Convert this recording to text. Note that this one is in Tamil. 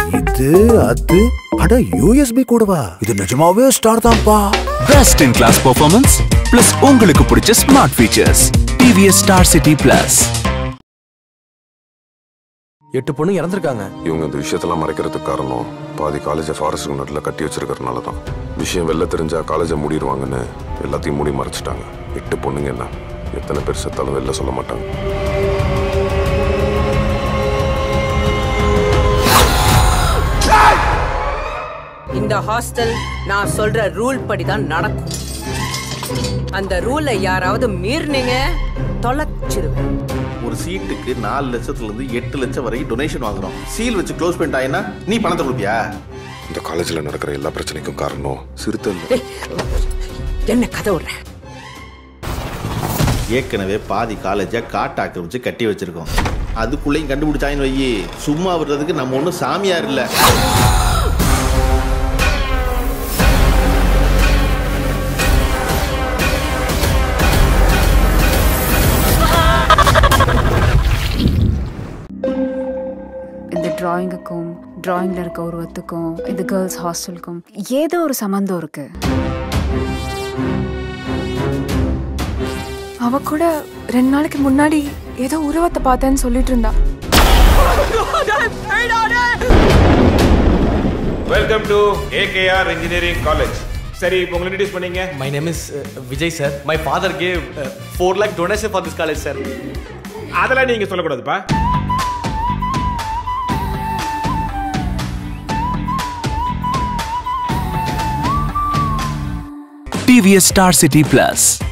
இது அது அட யூஎஸ்பி கூடவா இது நிஜமாவே ஸ்டார் தான்ப்பா best in class performance plus உங்களுக்கு பிடிச்ச smart features TVS star city plus எட்டு பொண்ணு இறந்துருக்காங்க இவங்க இந்த விஷயத்தெல்லாம் மறைக்கிறதுக்கு காரணம் பாதி காலேஜை ஃபாரஸ்ட் நட்டில் கட்டி வச்சிருக்கிறதுனால தான் விஷயம் வெளில தெரிஞ்சா காலேஜை மூடிடுவாங்கன்னு எல்லாத்தையும் மூடி மறைச்சிட்டாங்க எட்டு பொண்ணுங்க என்ன எத்தனை பேர் செத்தாலும் வெளில சொல்ல மாட்டாங்க இந்த ஹாஸ்டல் நான் சொல்ற ரூல் படி தான் நடக்கும் அந்த ரூலை யாராவது மீறினீங்க தொலைச்சிருவேன் ஒரு சீட்டுக்கு நாலு லட்சத்துல இருந்து எட்டு லட்சம் வரைக்கும் டொனேஷன் வாங்குறோம் சீல் வச்சு க்ளோஸ் பண்ணிட்டாங்கன்னா நீ பணத்தை கொடுப்பியா இந்த காலேஜில் நடக்கிற எல்லா பிரச்சனைக்கும் காரணம் சிறுத்தை டேய், என்ன கதை விடுற ஏற்கனவே பாதி காலேஜை காட்டாக்க வச்சு கட்டி வச்சிருக்கோம் அதுக்குள்ளேயும் கண்டுபிடிச்சாங்கன்னு வையி சும்மா விடுறதுக்கு நம்ம ஒன்றும் சாமியார் இல்லை இந்த டிராயிங்குக்கும் டிராயிங்கில் இருக்க உருவத்துக்கும் இந்த கேர்ள்ஸ் ஹாஸ்டலுக்கும் ஏதோ ஒரு சம்மந்தம் இருக்கு அவ கூட ரெண்டு நாளைக்கு முன்னாடி ஏதோ உருவத்தை பார்த்தேன்னு சொல்லிட்டு இருந்தா welcome to AKR engineering college சரி இப்போ உங்களை இன்ட்ரடியூஸ் பண்ணீங்க my name is Vijay sir my father gave four lakh donation for this college sir அதெல்லாம் நீங்க சொல்லக்கூடாதுப்பா டிவிஎஸ் ஸ்டார் சிட்டி பிளஸ்